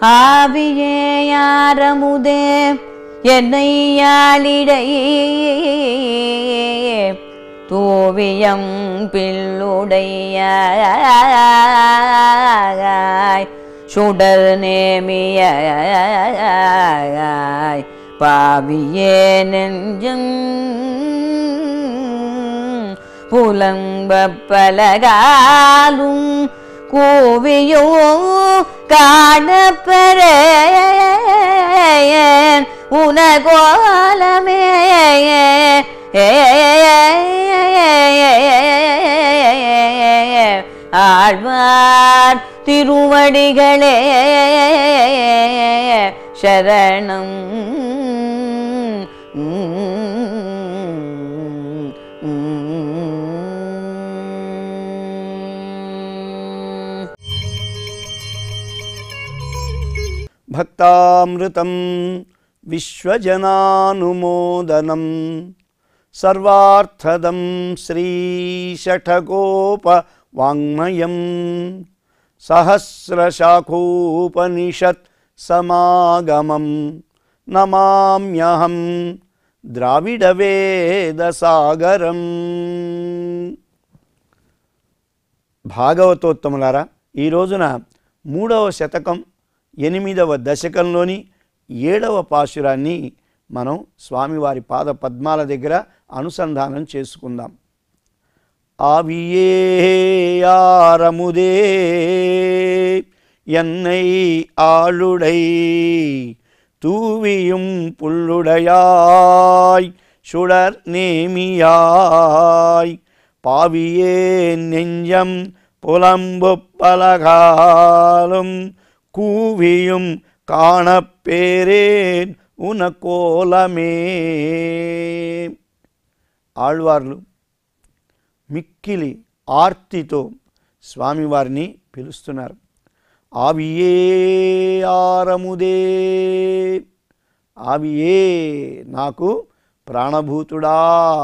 ஆவியே யாரமுதே என்னை யாழிடையே தோவியம் பிள்ளுடையாய் சுடர் நேமியாய் பாவியே நெஞ்சம் புலம்ப பலகாலும் கூவியோ காணப்பெறேன் உனகோலமே ஆழ்வார் திருவடிகளே சரணம் భక్తామృతం విశ్వజనానుమోదనం సర్వార్థదం శ్రీషఠగోప వాङ्మయం సహస్రశాఖోపనిషత్ సమాగమం నమామ్యహం ద్రావిడవేదసాగరం భాగవతోత్తములారా ఈ రోజున మూడవ శతకం ఎనిమిదవ దశకంలోని ఏడవ పాశురాన్ని మనం స్వామివారి పాద పద్మాల దగ్గర అనుసంధానం చేసుకుందాం ஆவியேயாரமுதே என்னை ஆளுடை தூவியும் புல்லுடையாய் சுடர் நேமியாய் பாவியே நெஞ்சம் புலம்பு பலகாலும் கூவியும் காணப்பேரேன் உனக்கோலமே ఆళ్వార్లు మిక్కిలి ఆర్తితో స్వామివారిని పిలుస్తున్నారు ఆవియే ఆరముదే ఆవియే నాకు ప్రాణభూతుడా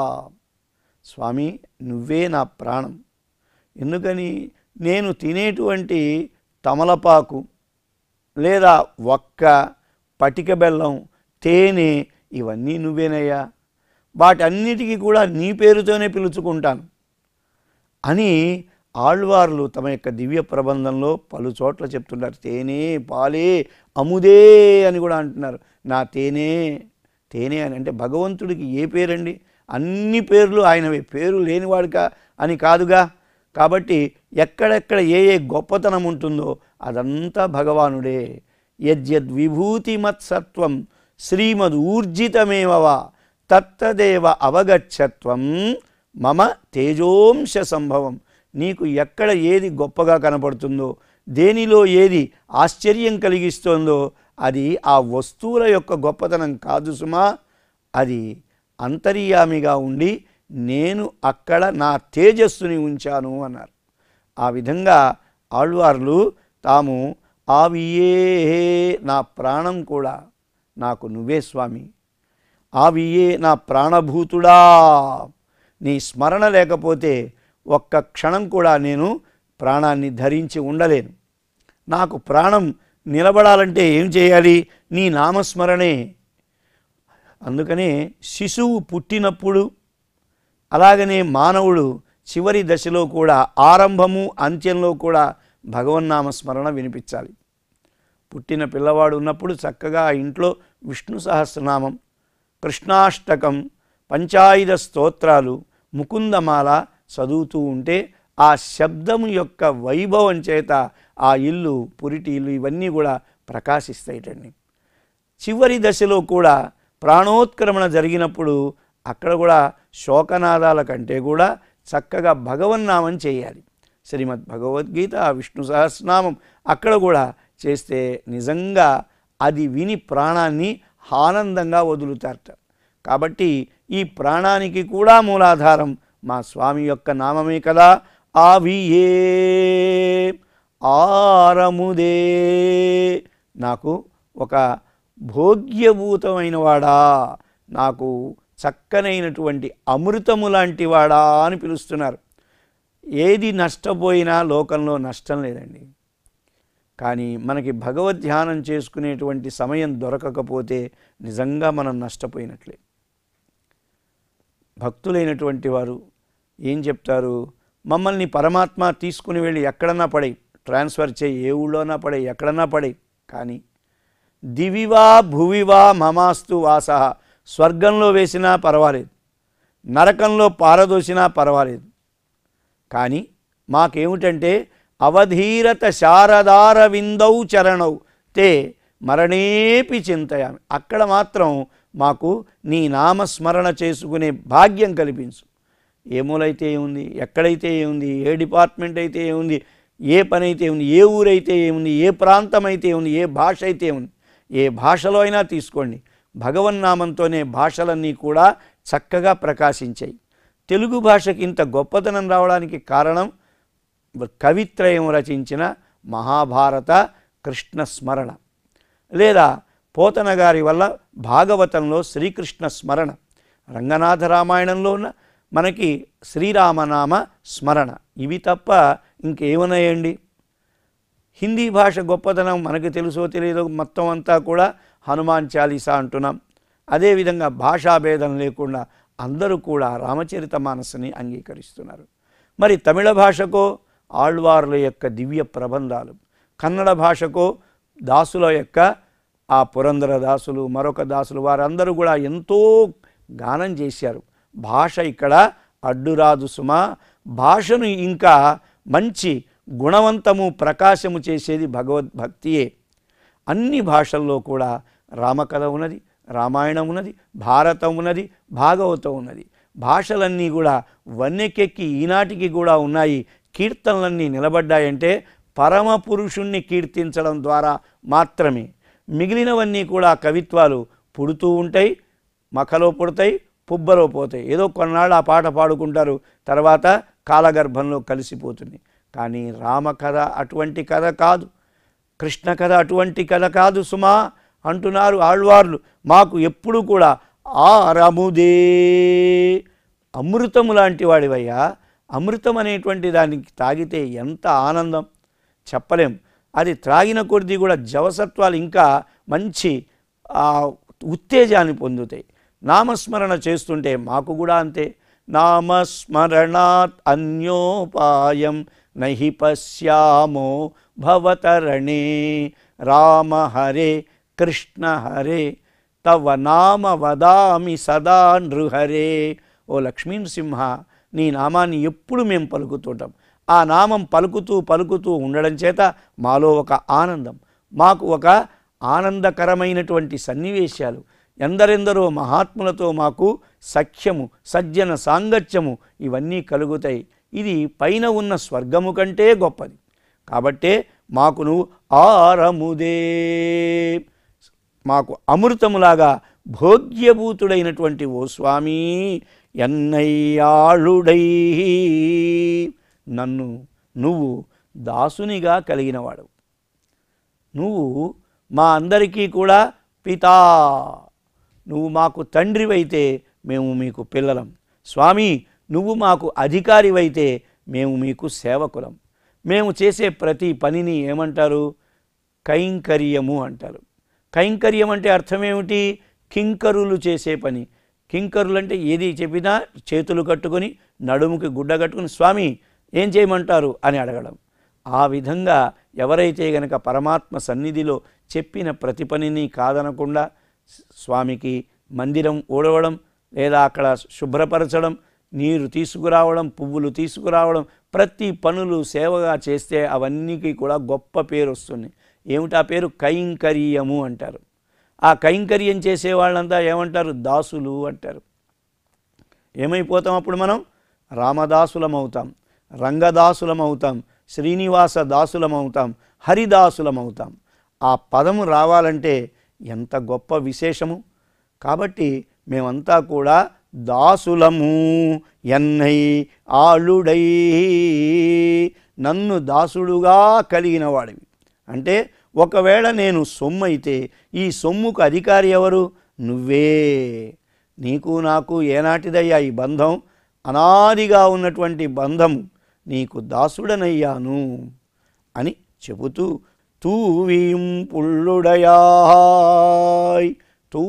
స్వామి నువ్వే నా ప్రాణం ఎందుకని నేను తినేటువంటి తమలపాకు లేదా ఒక్క పటిక బెల్లం తేనె ఇవన్నీ నువ్వేనయ్యా వాటన్నిటికీ కూడా నీ పేరుతోనే పిలుచుకుంటాను అని ఆళ్వార్లు తమ యొక్క దివ్య ప్రబంధంలో పలు చోట్ల చెప్తున్నారు తేనె పాలే అముదే అని కూడా అంటున్నారు నా తేనె తేనె అని అంటే భగవంతుడికి ఏ పేరండి అన్ని పేర్లు ఆయనవే పేరు లేనివాడుక అని కాదుగా కాబట్టి ఎక్కడెక్కడ ఏ ఏ గొప్పతనం ఉంటుందో అదంతా భగవానుడే యద్యద్ విభూతిమత్సత్వం శ్రీమద్ ఊర్జితమేవవా తత్తదేవ అవగచ్చత్వం మమ తేజోంశ సంభవం నీకు ఎక్కడ ఏది గొప్పగా కనపడుతుందో దేనిలో ఏది ఆశ్చర్యం కలిగిస్తోందో అది ఆ వస్తువుల యొక్క గొప్పతనం కాదు సుమా అది అంతర్యామిగా ఉండి నేను అక్కడ నా తేజస్సుని ఉంచాను అన్నారు ఆ విధంగా ఆళ్వార్లు తాము ఆవియే నా ప్రాణం కూడా నాకు నువ్వే స్వామి ఆవియే నా ప్రాణభూతుడా నీ స్మరణ లేకపోతే ఒక్క క్షణం కూడా నేను ప్రాణాన్ని ధరించి ఉండలేను నాకు ప్రాణం నిలబడాలంటే ఏం చేయాలి నీ నామస్మరణే అందుకనే శిశువు పుట్టినప్పుడు అలాగనే మానవుడు చివరి దశలో కూడా ఆరంభము అంత్యంలో కూడా భగవన్నామస్మరణ వినిపించాలి పుట్టిన పిల్లవాడు ఉన్నప్పుడు చక్కగా ఆ ఇంట్లో విష్ణు సహస్రనామం కృష్ణాష్టకం పంచాయుధ స్తోత్రాలు ముకుందమాల చదువుతూ ఉంటే ఆ శబ్దం యొక్క వైభవం చేత ఆ ఇల్లు పురిటి ఇల్లు ఇవన్నీ కూడా ప్రకాశిస్తాయిటండి చివరి దశలో కూడా ప్రాణోత్క్రమణ జరిగినప్పుడు అక్కడ కూడా శోకనాదాల కంటే కూడా చక్కగా భగవన్నామం చేయాలి శ్రీమద్ భగవద్గీత విష్ణు సహస్రనామం అక్కడ కూడా చేస్తే నిజంగా అది విని ప్రాణాన్ని ఆనందంగా వదులుతారట కాబట్టి ఈ ప్రాణానికి కూడా మూలాధారం మా స్వామి యొక్క నామమే కదా ఆవియే ఆరముదే నాకు ఒక భోగ్యభూతమైన వాడా నాకు చక్కనైనటువంటి అమృతము లాంటి వాడా అని పిలుస్తున్నారు ఏది నష్టపోయినా లోకంలో నష్టం లేదండి కానీ మనకి భగవద్ ధ్యానం చేసుకునేటువంటి సమయం దొరకకపోతే నిజంగా మనం నష్టపోయినట్లే భక్తులైనటువంటి వారు ఏం చెప్తారు మమ్మల్ని పరమాత్మ తీసుకుని వెళ్ళి ఎక్కడన్నా పడే ట్రాన్స్ఫర్ చేయి ఏ ఊళ్ళోనా పడే ఎక్కడన్నా పడే కానీ దివివా భువివా మమాస్తు వాస స్వర్గంలో వేసినా పర్వాలేదు నరకంలో పారదోసినా పర్వాలేదు కానీ మాకేమిటంటే అవధీరత శారదార విందౌ చరణౌ తే మరణేపి చింతయామి అక్కడ మాత్రం మాకు నీ నామస్మరణ చేసుకునే భాగ్యం కల్పించు ఏ మూలైతే ఏముంది ఎక్కడైతే ఏముంది ఏ డిపార్ట్మెంట్ అయితే ఏముంది ఏ పని అయితే ఉంది ఏ ఊరైతే ఏముంది ఏ ప్రాంతం అయితే ఉంది ఏ భాష అయితే ఉంది ఏ భాషలో అయినా తీసుకోండి భగవన్నామంతోనే భాషలన్నీ కూడా చక్కగా ప్రకాశించాయి తెలుగు భాషకి ఇంత గొప్పతనం రావడానికి కారణం కవిత్రయం రచించిన మహాభారత కృష్ణ స్మరణ లేదా పోతన గారి వల్ల భాగవతంలో శ్రీకృష్ణ స్మరణ రంగనాథ రామాయణంలో ఉన్న మనకి శ్రీరామనామ స్మరణ ఇవి తప్ప ఇంకేమున్నాయండి హిందీ భాష గొప్పతనం మనకు తెలుసో తెలియదో మొత్తం అంతా కూడా హనుమాన్ చాలీసా అంటున్నాం అదేవిధంగా భాషాభేదం లేకుండా అందరూ కూడా రామచరిత మానసుని అంగీకరిస్తున్నారు మరి తమిళ భాషకో ఆళ్వార్ల యొక్క దివ్య ప్రబంధాలు కన్నడ భాషకో దాసుల యొక్క ఆ పురంధర దాసులు మరొక దాసులు వారందరూ కూడా ఎంతో గానం చేశారు భాష ఇక్కడ అడ్డురాదు సుమా భాషను ఇంకా మంచి గుణవంతము ప్రకాశము చేసేది భగవద్భక్తియే అన్ని భాషల్లో కూడా రామకథ ఉన్నది రామాయణం ఉన్నది భారతం ఉన్నది భాగవతం ఉన్నది భాషలన్నీ కూడా వన్నెకెక్కి ఈనాటికి కూడా ఉన్నాయి కీర్తనలన్నీ నిలబడ్డాయంటే పరమ పురుషుణ్ణి కీర్తించడం ద్వారా మాత్రమే మిగిలినవన్నీ కూడా కవిత్వాలు పుడుతూ ఉంటాయి మఖలో పుడతాయి పుబ్బలో పోతాయి ఏదో కొన్నాళ్ళు ఆ పాట పాడుకుంటారు తర్వాత కాలగర్భంలో కలిసిపోతుంది కానీ రామకథ అటువంటి కథ కాదు కృష్ణ కథ అటువంటి కథ కాదు సుమా అంటున్నారు ఆళ్వార్లు మాకు ఎప్పుడు కూడా ఆ రముదే అమృతము లాంటి వాడివయ్యా అమృతం అనేటువంటి దానికి తాగితే ఎంత ఆనందం చెప్పలేం అది త్రాగిన కొద్దీ కూడా జవసత్వాలు ఇంకా మంచి ఆ, ఉత్తేజాన్ని పొందుతాయి నామస్మరణ చేస్తుంటే మాకు కూడా అంతే నామస్మరణాత్ అన్యోపాయం నహి పశ్యామో భవతరణే రామ హరే కృష్ణ హరే తవ నామ వదామి సదా నృహరే ఓ లక్ష్మీనృసింహ నీ నామాన్ని ఎప్పుడు మేము పలుకుతుంటాం ఆ నామం పలుకుతూ పలుకుతూ ఉండడం చేత మాలో ఒక ఆనందం మాకు ఒక ఆనందకరమైనటువంటి సన్నివేశాలు ఎందరెందరో మహాత్ములతో మాకు సఖ్యము సజ్జన సాంగత్యము ఇవన్నీ కలుగుతాయి ఇది పైన ఉన్న స్వర్గము కంటే గొప్పది కాబట్టే మాకు నువ్వు ఆరముదే మాకు అమృతములాగా భోగ్యభూతుడైనటువంటి ఓ స్వామి ఎన్నయ్యాళుడై నన్ను నువ్వు దాసునిగా కలిగినవాడు నువ్వు మా అందరికీ కూడా పితా నువ్వు మాకు తండ్రివైతే మేము మీకు పిల్లలం స్వామి నువ్వు మాకు అధికారివైతే మేము మీకు సేవకులం మేము చేసే ప్రతి పనిని ఏమంటారు కైంకర్యము అంటారు కైంకర్యం అంటే అర్థం ఏమిటి కింకరులు చేసే పని కింకరులు అంటే ఏది చెప్పినా చేతులు కట్టుకొని నడుముకి గుడ్డ కట్టుకుని స్వామి ఏం చేయమంటారు అని అడగడం ఆ విధంగా ఎవరైతే గనక పరమాత్మ సన్నిధిలో చెప్పిన ప్రతి పనిని కాదనకుండా స్వామికి మందిరం ఊడవడం లేదా అక్కడ శుభ్రపరచడం నీరు తీసుకురావడం పువ్వులు తీసుకురావడం ప్రతి పనులు సేవగా చేస్తే అవన్నీకి కూడా గొప్ప పేరు వస్తుంది ఏమిటి ఆ పేరు కైంకర్యము అంటారు ఆ కైంకర్యం చేసే వాళ్ళంతా ఏమంటారు దాసులు అంటారు ఏమైపోతాం అప్పుడు మనం రామదాసులం అవుతాం రంగదాసులం అవుతాం శ్రీనివాస దాసులం అవుతాం హరిదాసులం అవుతాం ఆ పదము రావాలంటే ఎంత గొప్ప విశేషము కాబట్టి మేమంతా కూడా దాసులము ఎన్నై ఆళుడై నన్ను దాసుడుగా కలిగిన వాడివి అంటే ఒకవేళ నేను సొమ్ము అయితే ఈ సొమ్ముకు అధికారి ఎవరు నువ్వే నీకు నాకు ఏనాటిదయ్యా ఈ బంధం అనాదిగా ఉన్నటువంటి బంధం నీకు దాసుడనయ్యాను అని చెబుతూ తూవియం పుల్లుడయాయ్ తూ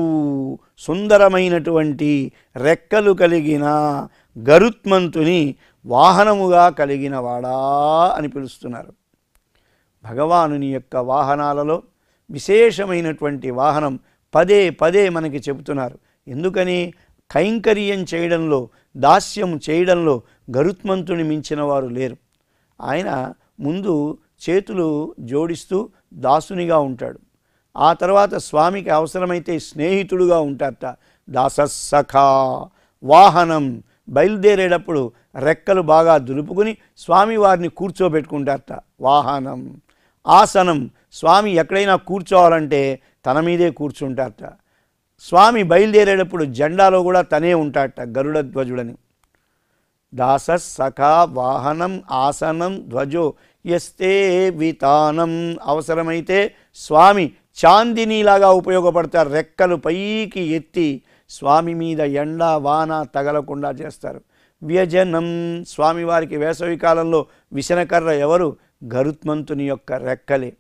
సుందరమైనటువంటి రెక్కలు కలిగిన గరుత్మంతుని వాహనముగా కలిగిన వాడా అని పిలుస్తున్నారు భగవానుని యొక్క వాహనాలలో విశేషమైనటువంటి వాహనం పదే పదే మనకి చెబుతున్నారు ఎందుకని కైంకర్యం చేయడంలో దాస్యం చేయడంలో గరుత్మంతుని మించిన వారు లేరు ఆయన ముందు చేతులు జోడిస్తూ దాసునిగా ఉంటాడు ఆ తర్వాత స్వామికి అవసరమైతే స్నేహితుడుగా ఉంటారట దాసస్సఖా వాహనం బయలుదేరేటప్పుడు రెక్కలు బాగా దులుపుకుని స్వామివారిని కూర్చోబెట్టుకుంటారట వాహనం ఆసనం స్వామి ఎక్కడైనా కూర్చోవాలంటే తన మీదే కూర్చుంటారట స్వామి బయలుదేరేటప్పుడు జెండాలో కూడా తనే ఉంటాడట గరుడ ధ్వజుడని దాస సఖా వాహనం ఆసనం ధ్వజో ఎస్తే వితానం అవసరమైతే స్వామి చాందినీలాగా ఉపయోగపడతారు రెక్కలు పైకి ఎత్తి స్వామి మీద ఎండ వాన తగలకుండా చేస్తారు వ్యజనం స్వామివారికి వేసవి కాలంలో విసనకర్ర ఎవరు గరుత్మంతుని యొక్క రెక్కలే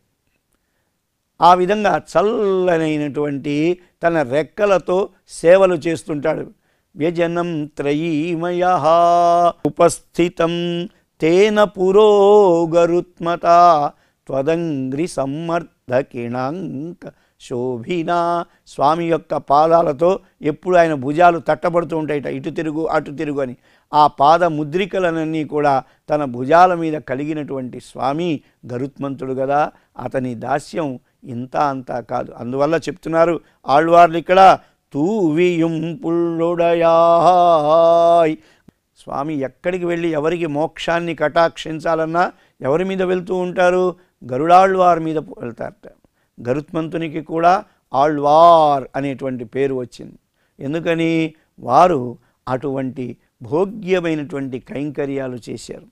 ఆ విధంగా చల్లనైనటువంటి తన రెక్కలతో సేవలు చేస్తుంటాడు వ్యజనం త్రయీమయ ఉపస్థితం తేన పురో గరుత్మత త్వదంగ్రి సమ్మర్ధ కిణాంక శోభినా స్వామి యొక్క పాదాలతో ఎప్పుడు ఆయన భుజాలు తట్టబడుతూ ఉంటాయిట ఇటు తిరుగు అటు తిరుగు అని ఆ పాద ముద్రికలనన్నీ కూడా తన భుజాల మీద కలిగినటువంటి స్వామి గరుత్మంతుడు కదా అతని దాస్యం ఇంత అంతా కాదు అందువల్ల చెప్తున్నారు ఆళ్వార్లు ఇక్కడ తూవియుం పుల్లుడయాయ్ స్వామి ఎక్కడికి వెళ్ళి ఎవరికి మోక్షాన్ని కటాక్షించాలన్నా ఎవరి మీద వెళ్తూ ఉంటారు గరుడాళ్వార్ మీద వెళ్తారట గరుత్మంతునికి కూడా ఆళ్వార్ అనేటువంటి పేరు వచ్చింది ఎందుకని వారు అటువంటి భోగ్యమైనటువంటి కైంకర్యాలు చేశారు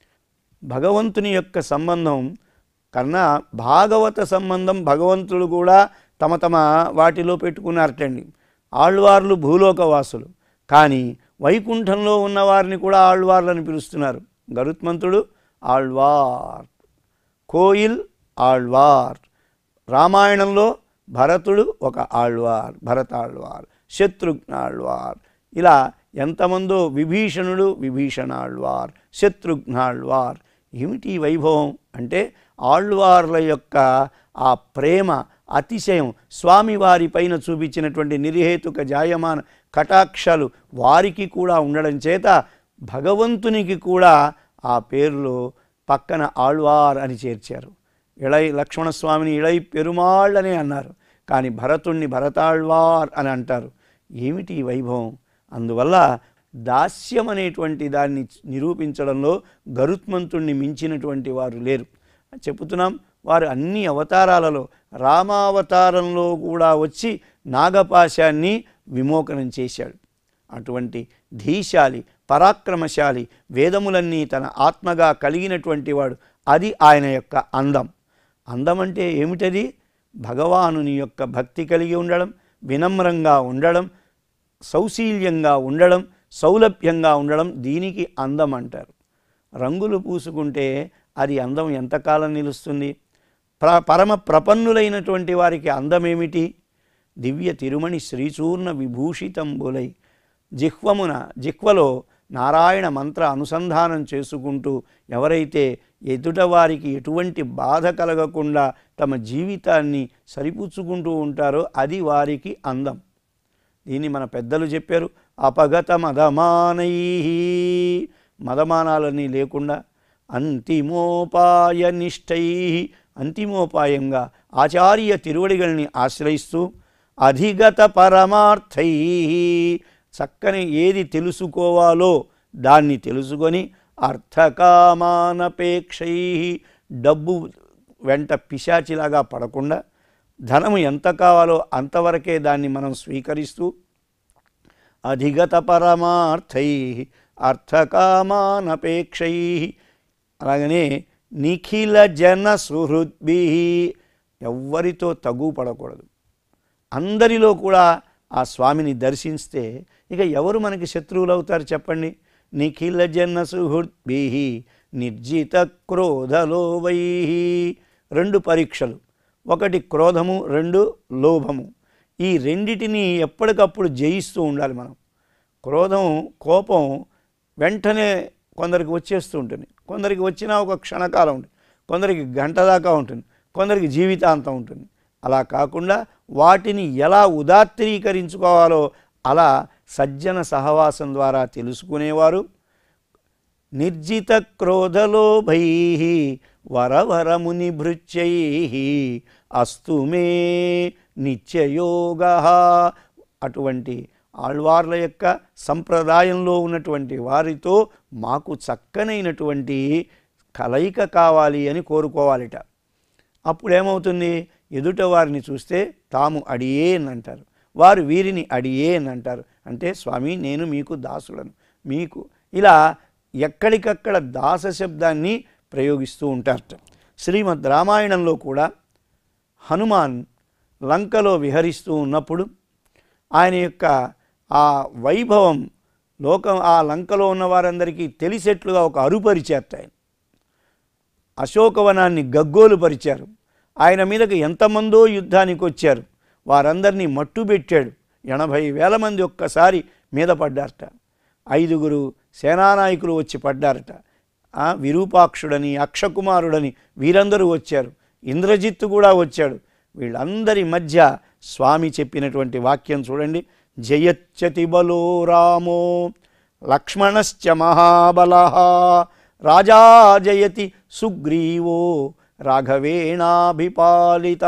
భగవంతుని యొక్క సంబంధం కన్నా భాగవత సంబంధం భగవంతుడు కూడా తమ తమ వాటిలో పెట్టుకున్నారటండి ఆళ్వార్లు భూలోకవాసులు కానీ వైకుంఠంలో ఉన్న వారిని కూడా ఆళ్వార్లని పిలుస్తున్నారు గరుత్మంతుడు ఆళ్వార్ కోయిల్ ఆళ్వార్ రామాయణంలో భరతుడు ఒక ఆళ్వార్ భరతాళ్వార్ శత్రుఘ్న ఆళ్వార్ ఇలా ఎంతమందో విభీషణుడు విభీషణాళ్వార్ శత్రుఘ్నాళ్వార్ ఏమిటి ఈ వైభవం అంటే ఆళ్వార్ల యొక్క ఆ ప్రేమ అతిశయం స్వామివారి పైన చూపించినటువంటి నిర్హేతుక జాయమాన కటాక్షాలు వారికి కూడా ఉండడం చేత భగవంతునికి కూడా ఆ పేరులో పక్కన ఆళ్వార్ అని చేర్చారు ఇళై లక్ష్మణస్వామిని ఇళై పెరుమాళ్ అని అన్నారు కానీ భరతుణ్ణి భరతాళ్వార్ అని అంటారు ఏమిటి ఈ వైభవం అందువల్ల దాస్యం అనేటువంటి దాన్ని నిరూపించడంలో గరుత్మంతుణ్ణి మించినటువంటి వారు లేరు చెబుతున్నాం వారు అన్ని అవతారాలలో రామావతారంలో కూడా వచ్చి నాగపాశాన్ని విమోచనం చేశాడు అటువంటి ధీశాలి పరాక్రమశాలి వేదములన్నీ తన ఆత్మగా కలిగినటువంటి వాడు అది ఆయన యొక్క అందం అందం అంటే ఏమిటది భగవానుని యొక్క భక్తి కలిగి ఉండడం వినమ్రంగా ఉండడం సౌశీల్యంగా ఉండడం సౌలభ్యంగా ఉండడం దీనికి అందం అంటారు రంగులు పూసుకుంటే అది అందం ఎంతకాలం నిలుస్తుంది ప్ర పరమ ప్రపన్నులైనటువంటి వారికి అందమేమిటి దివ్య తిరుమణి శ్రీచూర్ణ విభూషితంబులై జిహ్వమున జిహ్వలో నారాయణ మంత్ర అనుసంధానం చేసుకుంటూ ఎవరైతే ఎదుటవారికి ఎటువంటి బాధ కలగకుండా తమ జీవితాన్ని సరిపుచ్చుకుంటూ ఉంటారో అది వారికి అందం దీన్ని మన పెద్దలు చెప్పారు అపగత మదమానై మదమానాలన్నీ లేకుండా అంతిమోపాయ నిష్టై అంతిమోపాయంగా ఆచార్య తిరువడిగల్ని ఆశ్రయిస్తూ అధిగత పరమార్థై చక్కని ఏది తెలుసుకోవాలో దాన్ని తెలుసుకొని అర్థకామానపేక్షై డబ్బు వెంట పిశాచిలాగా పడకుండా ధనము ఎంత కావాలో అంతవరకే దాన్ని మనం స్వీకరిస్తూ అధిగత పరమార్థై అర్థకామానపేక్షై అలాగనే నిఖిల జన సుహృద్భి ఎవ్వరితో తగు పడకూడదు అందరిలో కూడా ఆ స్వామిని దర్శిస్తే ఇక ఎవరు మనకి శత్రువులు అవుతారు చెప్పండి నిఖిల జన సుహృద్భి నిర్జిత క్రోధలో వై రెండు పరీక్షలు ఒకటి క్రోధము రెండు లోభము ఈ రెండిటిని ఎప్పటికప్పుడు జయిస్తూ ఉండాలి మనం క్రోధం కోపం వెంటనే కొందరికి వచ్చేస్తూ ఉంటుంది కొందరికి వచ్చినా ఒక క్షణకాలం ఉంటుంది కొందరికి గంట దాకా ఉంటుంది కొందరికి జీవితాంతం ఉంటుంది అలా కాకుండా వాటిని ఎలా ఉదాత్తీకరించుకోవాలో అలా సజ్జన సహవాసం ద్వారా తెలుసుకునేవారు నిర్జిత క్రోధలోభై వరవరముని భృత్యై అస్తు మే నిత్యయోగ అటువంటి ఆళ్వార్ల యొక్క సంప్రదాయంలో ఉన్నటువంటి వారితో మాకు చక్కనైనటువంటి కలయిక కావాలి అని కోరుకోవాలిట అప్పుడు ఏమవుతుంది ఎదుట వారిని చూస్తే తాము అడియేన్ అంటారు వారు వీరిని అడియేన్ అంటారు అంటే స్వామి నేను మీకు దాసుడను మీకు ఇలా ఎక్కడికక్కడ దాస శబ్దాన్ని ప్రయోగిస్తూ ఉంటారట శ్రీమద్ రామాయణంలో కూడా హనుమాన్ లంకలో విహరిస్తూ ఉన్నప్పుడు ఆయన యొక్క ఆ వైభవం లోకం ఆ లంకలో ఉన్న వారందరికీ తెలిసేట్లుగా ఒక అరుపరిచేట ఆయన అశోకవనాన్ని గగ్గోలు పరిచారు ఆయన మీదకి ఎంతమందో యుద్ధానికి వచ్చారు వారందరినీ మట్టుబెట్టాడు ఎనభై వేల మంది ఒక్కసారి మీద పడ్డారట ఐదుగురు సేనానాయకులు వచ్చి పడ్డారట ఆ విరూపాక్షుడని అక్షకుమారుడని వీరందరూ వచ్చారు ఇంద్రజిత్తు కూడా వచ్చాడు వీళ్ళందరి మధ్య స్వామి చెప్పినటువంటి వాక్యం చూడండి జయచ్చతి బలో రామో లక్ష్మణశ్చ మహాబల రాజా జయతి సుగ్రీవో రాఘవేణాభిపాలిత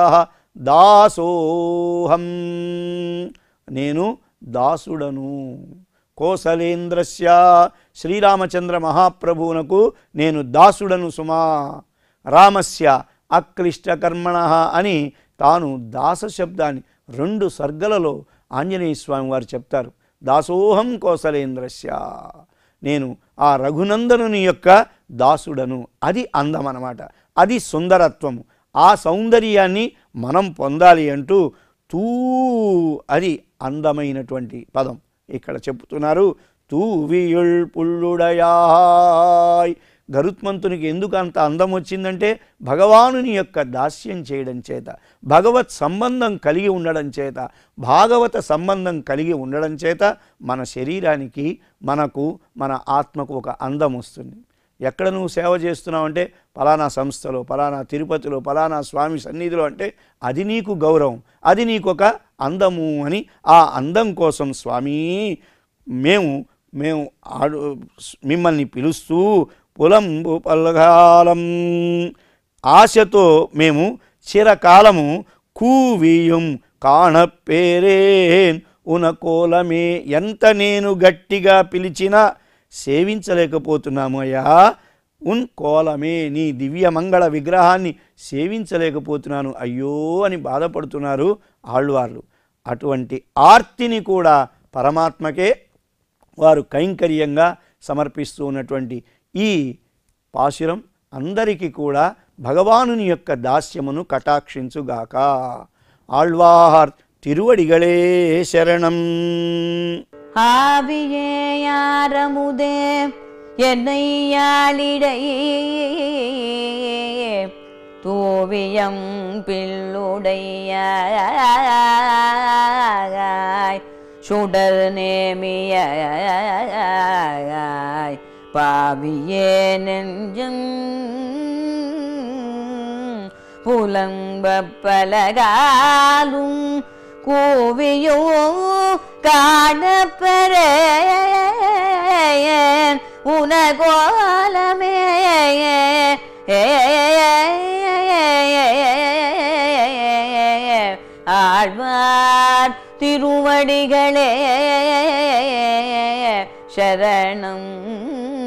దాసోహం నేను దాసుడను కోసలేంద్రస్య శ్రీరామచంద్ర మహాప్రభువునకు నేను దాసుడను సుమా రామస్య అక్లిష్టకర్మణ అని తాను దాస శబ్దాన్ని రెండు సర్గలలో ఆంజనేయ స్వామి వారు చెప్తారు దాసోహం కోసలేంద్రస్య నేను ఆ రఘునందనుని యొక్క దాసుడను అది అందం అన్నమాట అది సుందరత్వము ఆ సౌందర్యాన్ని మనం పొందాలి అంటూ తూ అది అందమైనటువంటి పదం ఇక్కడ చెప్తున్నారు తూవియుల్ పుల్లుడయాయ్ గరుత్మంతునికి ఎందుకు అంత అందం వచ్చిందంటే భగవానుని యొక్క దాస్యం చేయడం చేత భగవత్ సంబంధం కలిగి ఉండడం చేత భాగవత సంబంధం కలిగి ఉండడం చేత మన శరీరానికి మనకు మన ఆత్మకు ఒక అందం వస్తుంది ఎక్కడ నువ్వు సేవ చేస్తున్నావు అంటే పలానా సంస్థలో పలానా తిరుపతిలో పలానా స్వామి సన్నిధిలో అంటే అది నీకు గౌరవం అది నీకు ఒక అందము అని ఆ అందం కోసం స్వామి మేము మేము ఆడు మిమ్మల్ని పిలుస్తూ పులంబు పల్గాలం ఆశతో మేము చిరకాలము కూవియం కాణపేరేన్ ఉనకోలమే ఎంత నేను గట్టిగా పిలిచినా సేవించలేకపోతున్నాము అయ్యా ఉన్ కోలమే నీ దివ్య మంగళ విగ్రహాన్ని సేవించలేకపోతున్నాను అయ్యో అని బాధపడుతున్నారు ఆళ్వార్లు అటువంటి ఆర్తిని కూడా పరమాత్మకే వారు కైంకర్యంగా సమర్పిస్తూ ఉన్నటువంటి ఈ పాశురం అందరికీ కూడా భగవానుని యొక్క దాస్యమును కటాక్షించుగాక ఆళ్వార్ తిరువడిగళే శరణం ஆவியே யாரமுதே என்னை யாழிடை தூவியம் பிள்ளுடையாய் சுடர் நேமியாய் பாவியே நெஞ்சம் புலம்ப பலகாலும் கூவியோ காணப்பெறேன் உனகோலமே ஆழ்வார் திருவடிகளே சரணம்